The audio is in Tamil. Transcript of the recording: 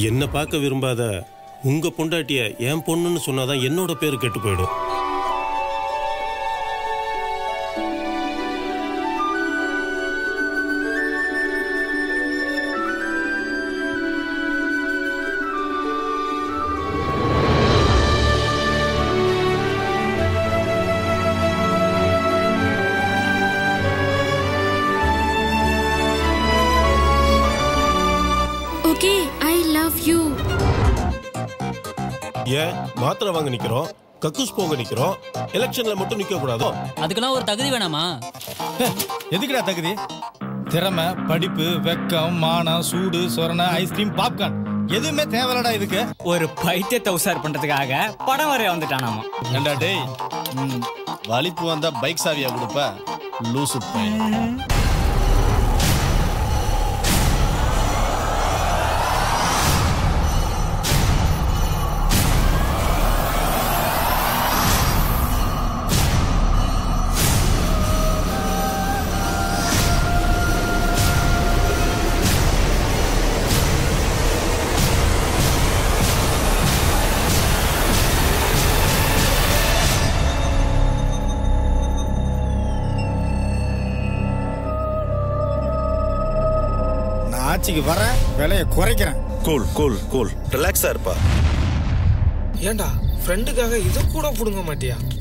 என்ன பார்க்க விரும்பாத உங்க பொண்டாட்டிய என் பொண்ணுன்னு சொன்னாதான் என்னோட பேரு கெட்டு போயிடும் ஓகே ஐ லவ் யூ ஏன் மாத்திரை வாங்க நிக்கிறோம் கக்கூஸ் போக நிக்கிறோம் எலெக்ஷன்ல மட்டும் நிக்க கூடாதோ அதுக்கெல்லாம் ஒரு தகுதி வேணாமா எதுக்குடா தகுதி திறமை படிப்பு வெக்கம் மானம் சூடு சொரணை ஐஸ்கிரீம் பாப்கார்ன் எதுவுமே தேவையில்லடா இதுக்கு ஒரு பைத்தியத்தை உசார் பண்றதுக்காக படம் வரைய வந்துட்டானாமா ஏண்டா டேய் ம், வலிப்பு வந்தா பைக் சாவியா கொடுப்ப லூசு பையன் நான் ஆட்சிக்கு வரேன் விலையை குறைக்கிறேன் கூல் கூல் கூல் ரிலாக்ஸா இருப்பா ஏண்டா ஃப்ரெண்டுக்காக இது கூட புடுங்க மாட்டியா